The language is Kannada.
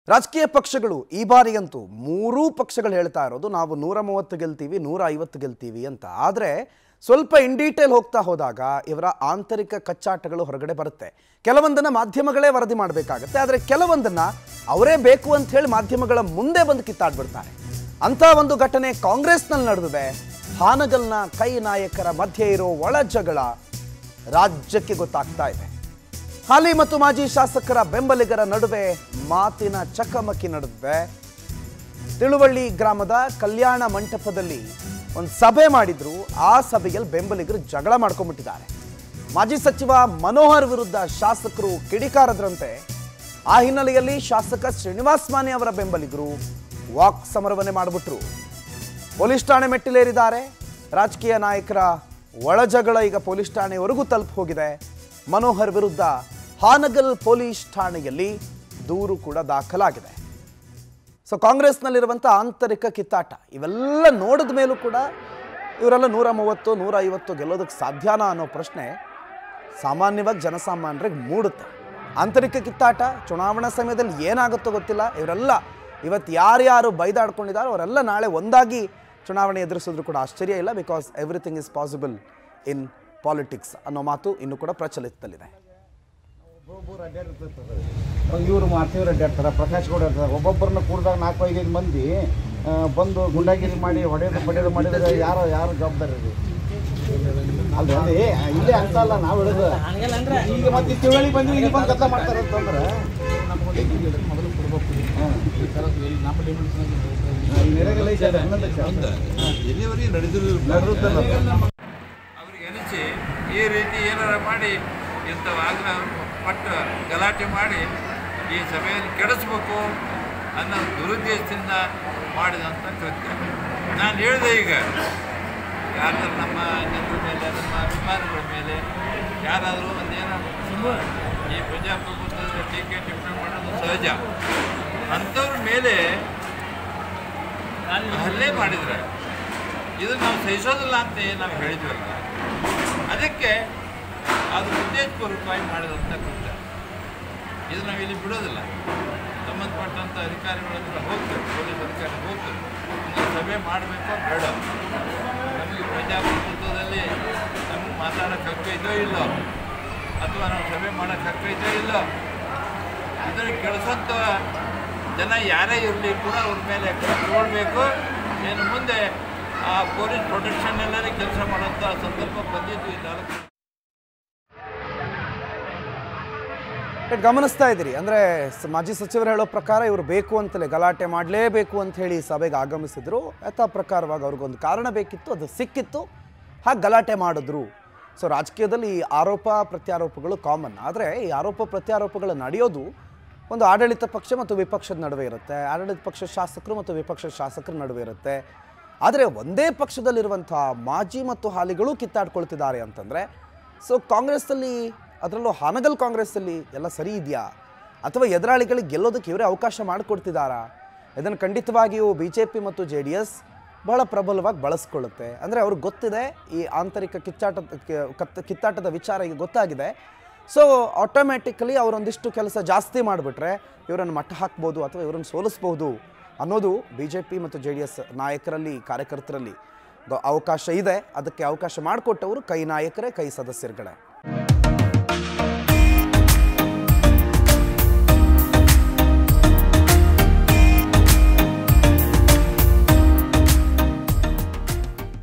ರಾಜಕೀಯ ಪಕ್ಷಗಳು ಈ ಬಾರಿಯಂತೂ ಮೂರೂ ಪಕ್ಷಗಳು ಹೇಳ್ತಾ ಇರೋದು ನಾವು ನೂರ ಮೂವತ್ತು ಗೆಲ್ತೀವಿ ನೂರ ಐವತ್ತು ಗೆಲ್ತೀವಿ ಅಂತ ಆದರೆ ಸ್ವಲ್ಪ ಇನ್ ಡೀಟೇಲ್ ಹೋಗ್ತಾ ಹೋದಾಗ ಇವರ ಆಂತರಿಕ ಕಚ್ಚಾಟಗಳು ಹೊರಗಡೆ ಬರುತ್ತೆ ಕೆಲವೊಂದನ್ನ ಮಾಧ್ಯಮಗಳೇ ವರದಿ ಮಾಡಬೇಕಾಗತ್ತೆ ಆದರೆ ಕೆಲವೊಂದನ್ನ ಅವರೇ ಬೇಕು ಅಂತ ಹೇಳಿ ಮಾಧ್ಯಮಗಳ ಮುಂದೆ ಬಂದು ಕಿತ್ತಾಡ್ಬಿಡ್ತಾರೆ ಅಂತ ಒಂದು ಘಟನೆ ಕಾಂಗ್ರೆಸ್ನಲ್ಲಿ ನಡೆದಿದೆ ಹಾನಗಲ್ನ ಕೈ ನಾಯಕರ ಮಧ್ಯೆ ಇರೋ ಒಳ ಜಗಳ ರಾಜ್ಯಕ್ಕೆ ಗೊತ್ತಾಗ್ತಾ ಇದೆ ಹಾಲಿ ಮತ್ತು ಮಾಜಿ ಶಾಸಕರ ಬೆಂಬಲಿಗರ ನಡುವೆ ಮಾತಿನ ಚಕಮಕಿ ನಡೆದಿದೆ ತಿಳುವಳ್ಳಿ ಗ್ರಾಮದ ಕಲ್ಯಾಣ ಮಂಟಪದಲ್ಲಿ ಒಂದು ಸಭೆ ಮಾಡಿದ್ರು ಆ ಸಭೆಯಲ್ಲಿ ಬೆಂಬಲಿಗರು ಜಗಳ ಮಾಡ್ಕೊಂಡ್ಬಿಟ್ಟಿದ್ದಾರೆ ಮಾಜಿ ಸಚಿವ ಮನೋಹರ್ ವಿರುದ್ಧ ಶಾಸಕರು ಕಿಡಿಕಾರದ್ರಂತೆ ಆ ಹಿನ್ನೆಲೆಯಲ್ಲಿ ಶಾಸಕ ಶ್ರೀನಿವಾಸ್ ಮಾನೆ ಅವರ ಬೆಂಬಲಿಗರು ವಾಕ್ ಸಮರವನ್ನೇ ಮಾಡಿಬಿಟ್ರು ಪೊಲೀಸ್ ಠಾಣೆ ಮೆಟ್ಟಿಲೇರಿದ್ದಾರೆ ರಾಜಕೀಯ ನಾಯಕರ ಒಳಜಗಳ ಈಗ ಪೊಲೀಸ್ ಠಾಣೆವರೆಗೂ ತಲುಪಿ ಹೋಗಿದೆ ಮನೋಹರ್ ವಿರುದ್ಧ ಹಾನಗಲ್ ಪೊಲೀಸ್ ಠಾಣೆಯಲ್ಲಿ ದೂರು ಕೂಡ ದಾಖಲಾಗಿದೆ ಸೊ ಕಾಂಗ್ರೆಸ್ನಲ್ಲಿರುವಂಥ ಆಂತರಿಕ ಕಿತ್ತಾಟ ಇವೆಲ್ಲ ನೋಡಿದ ಮೇಲೂ ಕೂಡ ಇವರೆಲ್ಲ ನೂರ ಮೂವತ್ತು ನೂರ ಐವತ್ತು ಗೆಲ್ಲೋದಕ್ಕೆ ಸಾಧ್ಯನಾ ಅನ್ನೋ ಪ್ರಶ್ನೆ ಸಾಮಾನ್ಯವಾಗಿ ಜನಸಾಮಾನ್ಯರಿಗೆ ಮೂಡುತ್ತೆ ಆಂತರಿಕ ಕಿತ್ತಾಟ ಚುನಾವಣಾ ಸಮಯದಲ್ಲಿ ಏನಾಗುತ್ತೋ ಗೊತ್ತಿಲ್ಲ ಇವರೆಲ್ಲ ಇವತ್ತು ಯಾರ್ಯಾರು ಬೈದಾಡ್ಕೊಂಡಿದ್ದಾರೋ ಅವರೆಲ್ಲ ನಾಳೆ ಒಂದಾಗಿ ಚುನಾವಣೆ ಎದುರಿಸಿದ್ರು ಕೂಡ ಆಶ್ಚರ್ಯ ಇಲ್ಲ because everything is possible in politics ಅನ್ನೋ ಮಾತು ಇನ್ನೂ ಕೂಡ ಪ್ರಚಲಿತದಲ್ಲಿದೆ ಇವರು ಮಾತಿವ್ರು ಅಡ್ಡಾಡ್ತಾರೆ ಪ್ರಕಾಶ್ ಗೌಡ ಇರ್ತಾರೆ ಒಬ್ಬೊಬ್ಬರನ್ನ ಕೂಡಿದಾಗ ನಾಲ್ಕು ಐದೈದು ಮಂದಿ ಆ, ಬಂದು ಗುಂಡಾಗಿರಿ ಮಾಡಿ ಹೊಡೆಯೋದು ಬಡಿಯೋದು ಮಾಡಿದ್ರೆ ಯಾರು ಯಾರು ಜವಾಬ್ದಾರಿ ರೀ ಅಲ್ರಿ ಅಲ್ಲಿ ಇಲ್ಲೇ ಅಂತ ಅಲ್ಲ ನಾವು ಹೇಳೋದು ಈಗ ಮತ್ತೆ ತಿಳುವಳಿ ಬಂದು ಇಲ್ಲಿ ಬಂದು ಕಥೆ ಮಾಡ್ತಾರೆ ಅಂತಂದ್ರೆ ಎಲ್ಲಿವರೆಗೆ ನಡೆದಿರಲಿಲ್ಲ ಅವ್ರಿಗೆ ಅನಿಸಿ ಈ ರೀತಿ ಏನಾರ ಮಾಡಿ ಇಂಥ ಆಗ್ರಹ ಪಟ್ಟು ಗಲಾಟೆ ಮಾಡಿ ಈ ಸಭೆಯನ್ನು ಕೆಡಿಸ್ಬೇಕು ಅನ್ನೋ ದುರುದ್ದೇಶದಿಂದ ಮಾಡಿದಂಥ ಕೃತ್ಯ ನಾನು ಹೇಳಿದೆ ಈಗ ಯಾರಾದ್ರೂ ನಮ್ಮ ಜನರ ಮೇಲೆ ನಮ್ಮ ಅಭಿಮಾನಿಗಳ ಮೇಲೆ ಯಾರಾದರೂ ಒಂದೇನೋ ಈ ಪ್ರಜಾಪ್ರಭುತ್ವದ ಟೀಕೆ ಟಿಪ್ಪಣಿ ಮಾಡೋದು ಸಹಜ ಅಂಥವ್ರ ಮೇಲೆ ಹಲ್ಲೆ ಮಾಡಿದ್ರೆ ಇದು ನಾವು ಸಹಿಸೋದಿಲ್ಲ ಅಂತ ಏನು ನಾವು ಹೇಳಿದ್ವಲ್ಲ ಅದಕ್ಕೆ ಅದು ಉದ್ದೇಶಪೂರ್ವಕವಾಗಿ ಮಾಡಿದಂಥ ಕೃತ್ಯ ಇದು ನಾವು ಇಲ್ಲಿ ಬಿಡೋದಿಲ್ಲ ಸಂಬಂಧಪಟ್ಟಂಥ ಅಧಿಕಾರಿಗಳ ಹತ್ರ ಹೋಗ್ತೇವೆ ಪೊಲೀಸ್ ಅಧಿಕಾರಿ ಹೋಗ್ತೇವೆ ಒಂದು ಸಭೆ ಮಾಡಬೇಕು ಬೇಡ ನಮಗೆ ಪ್ರಜಾಪ್ರಭುತ್ವದಲ್ಲಿ ನಮಗೆ ಮಾತಾಡೋಕ್ಕೆ ಹಕ್ಕು ಇದೋ ಇಲ್ಲೋ ಅಥವಾ ನಾವು ಸಭೆ ಮಾಡೋಕ್ಕೆ ಹಕ್ಕು ಇದೋ ಇಲ್ಲೋ ಇದನ್ನು ಕೆಡಿಸೋಂಥ ಜನ ಯಾರೇ ಇರಲಿ ಕೂಡ ಅವ್ರ ಮೇಲೆ ಕ್ರಮ ತಗೊಳ್ಬೇಕು ಏನು ಮುಂದೆ ಆ ಪೊಲೀಸ್ ಪ್ರೊಟೆಕ್ಷನ್ ಎಲ್ಲರೂ ಕೆಲಸ ಮಾಡೋಂಥ ಸಂದರ್ಭ ಬಂದಿದ್ದು ಈ ನಾಲ್ಕು ಬಟ್ ಗಮನಿಸ್ತಾ ಇದ್ದೀರಿ ಅಂದರೆ ಮಾಜಿ ಸಚಿವರು ಹೇಳೋ ಪ್ರಕಾರ ಇವರು ಬೇಕು ಅಂತಲೇ ಗಲಾಟೆ ಮಾಡಲೇಬೇಕು ಅಂತ ಹೇಳಿ ಸಭೆಗೆ ಆಗಮಿಸಿದ್ರು ಯಥಾ ಪ್ರಕಾರವಾಗಿ ಅವ್ರಿಗೊಂದು ಕಾರಣ ಬೇಕಿತ್ತು ಅದು ಸಿಕ್ಕಿತ್ತು ಹಾಗೆ ಗಲಾಟೆ ಮಾಡಿದ್ರು ಸೊ ರಾಜಕೀಯದಲ್ಲಿ ಈ ಆರೋಪ ಪ್ರತ್ಯಾರೋಪಗಳು ಕಾಮನ್ ಆದರೆ ಈ ಆರೋಪ ಪ್ರತ್ಯಾರೋಪಗಳು ನಡೆಯೋದು ಒಂದು ಆಡಳಿತ ಪಕ್ಷ ಮತ್ತು ವಿಪಕ್ಷದ ನಡುವೆ ಇರುತ್ತೆ ಆಡಳಿತ ಪಕ್ಷ ಶಾಸಕರು ಮತ್ತು ವಿಪಕ್ಷ ಶಾಸಕರ ನಡುವೆ ಇರುತ್ತೆ ಆದರೆ ಒಂದೇ ಪಕ್ಷದಲ್ಲಿರುವಂಥ ಮಾಜಿ ಮತ್ತು ಹಾಲಿಗಳು ಕಿತ್ತಾಡ್ಕೊಳ್ತಿದ್ದಾರೆ ಅಂತಂದರೆ ಸೊ ಕಾಂಗ್ರೆಸ್ಸಲ್ಲಿ ಅದರಲ್ಲೂ ಹಾನಗಲ್ ಕಾಂಗ್ರೆಸ್ಸಲ್ಲಿ ಎಲ್ಲ ಸರಿ ಇದೆಯಾ ಅಥವಾ ಎದುರಾಳಿಗಳಿಗೆ ಗೆಲ್ಲೋದಕ್ಕೆ ಇವರೇ ಅವಕಾಶ ಮಾಡಿಕೊಡ್ತಿದ್ದಾರಾ ಇದನ್ನು ಖಂಡಿತವಾಗಿಯೂ ಬಿ ಜೆ ಪಿ ಮತ್ತು ಜೆ ಡಿ ಎಸ್ ಬಹಳ ಪ್ರಬಲವಾಗಿ ಬಳಸ್ಕೊಳ್ಳುತ್ತೆ ಅಂದರೆ ಅವ್ರಿಗೆ ಗೊತ್ತಿದೆ ಈ ಆಂತರಿಕ ಕಿಚ್ಚಾಟದ ಕಿ- ಕತ್ ಕಿತ್ತಾಟದ ವಿಚಾರ ಈಗ ಗೊತ್ತಾಗಿದೆ ಸೊ ಆಟೋಮ್ಯಾಟಿಕಲಿ ಅವರೊಂದಿಷ್ಟು ಕೆಲಸ ಜಾಸ್ತಿ ಮಾಡಿಬಿಟ್ರೆ ಇವರನ್ನು ಮಟ್ಟ ಹಾಕ್ಬೋದು ಅಥವಾ ಇವರನ್ನು ಸೋಲಿಸ್ಬೋದು ಅನ್ನೋದು ಬಿ ಜೆ ಪಿ ಮತ್ತು ಜೆ ಡಿ ಎಸ್ ನಾಯಕರಲ್ಲಿ ಕಾರ್ಯಕರ್ತರಲ್ಲಿ ಗ- ಅವಕಾಶ ಇದೆ ಅದಕ್ಕೆ ಅವಕಾಶ ಮಾಡಿಕೊಟ್ಟವರು ಕೈ ನಾಯಕರೇ ಕೈ ಸದಸ್ಯರುಗಳೇ